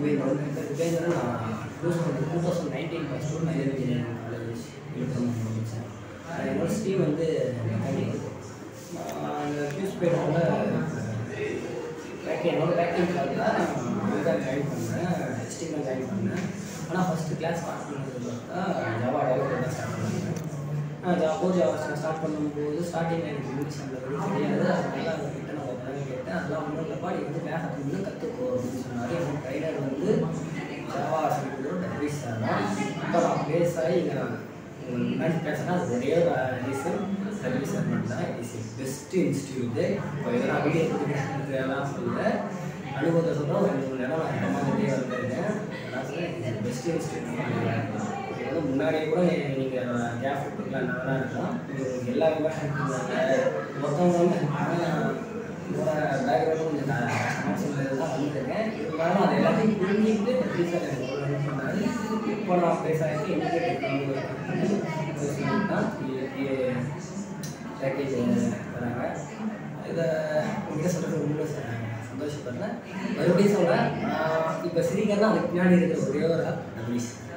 உபேந்திரன் இந்த உபேந்திரன் நான் two thousand two thousand nineteen first to minor engineering college Villupuram முடித்தேன் என்னோட ஸ்ட்ரீம் வந்து மெக்கானிக் அந்த நியூஸ் பேப்பரில் பேக்கிங் என்னோட பேக்கிங் கிளாஸ் தான் தான் ஜாயின் பண்ணேன் ஹெச்டிஎம்எல் ஜாயின் பண்ணேன் ஆனால் ஃபஸ்ட்டு கிளாஸ் ஸ்டார்ட் பண்ணது பார்த்தா ஜாவா டெவலப்பர் தான் ஸ்டார்ட் பண்ணேன் ஜாவோ ஜாவா ஸ்டார்ட் பண்ணும்போது ஸ்டார்டிங் எனக்கு இங்கிலீஷ் அந்த அளவுக்கு தெரியாது அதனால அவங்க கிட்ட நான் உட்காந்து கேட்டேன் அதெல்லாம் ஒன்றும் இல்லைப்பா நீ வந்து கிளாஸ் அப்படின்னு கற்றுக்கோ அப்படின்னு சொன்னார் எங்கள் ட்ரைனர் வந்து ஜாவா சொல்லிட்டு டெக்ரிஸ் சார் தான் இப்போ நான் பேஸ் ஆகி இங்கே நான் உங்களுக்கு முன்னாடி பேசுகிறேன் அது ஒரே ஒரு ரீசன் டெக்ரிஸ் சார் மட்டும் தான் இட் இஸ் பெஸ்ட் இன்ஸ்டியூட்டு இப்போ எதனா வீடியோ கொடுத்துக்கலாம் சொல்ல அனுபவத்தை சொல்கிறேன் ஒரு ரெண்டு மணி நேரம் நான் இந்த மாதிரியே வந்திருக்கேன் நான் சொல்கிறேன் பெஸ்ட் இன்ஸ்டியூட் இது வந்து முன்னாடியே கூட நீங்கள் கேப் கொடுக்கலாம் என்ன வேணா இருக்கலாம் இது உங்களுக்கு எல்லா விவசாயம் கொடுக்குறாங்க மொத்தவங்க வந்து உங்களோட பேக்ரவுண்டும் கொஞ்சம் கஷ்டமாக தான் பண்ணியிருக்கேன் இருந்தாலும் அது எல்லாத்தையும் புரிஞ்சுக்கிட்டு எப்படி சார் எனக்கு ஒரு help பண்ணாரு இப்போ நான் பேசாருக்கு எனக்கு டெக்னாலஜி தான் பேக்கேஜ் தராங்க இதை உங்கள்கிட்ட சொல்கிறது ரொம்ப சந்தோஷப்படுறேன் மறுபடியும் சொல்கிறேன் இப்போ சிரிக்கிறதா அதுக்கு பின்னாடி இருக்கிற ஒரே ஒரு ஆள் நபீஸ்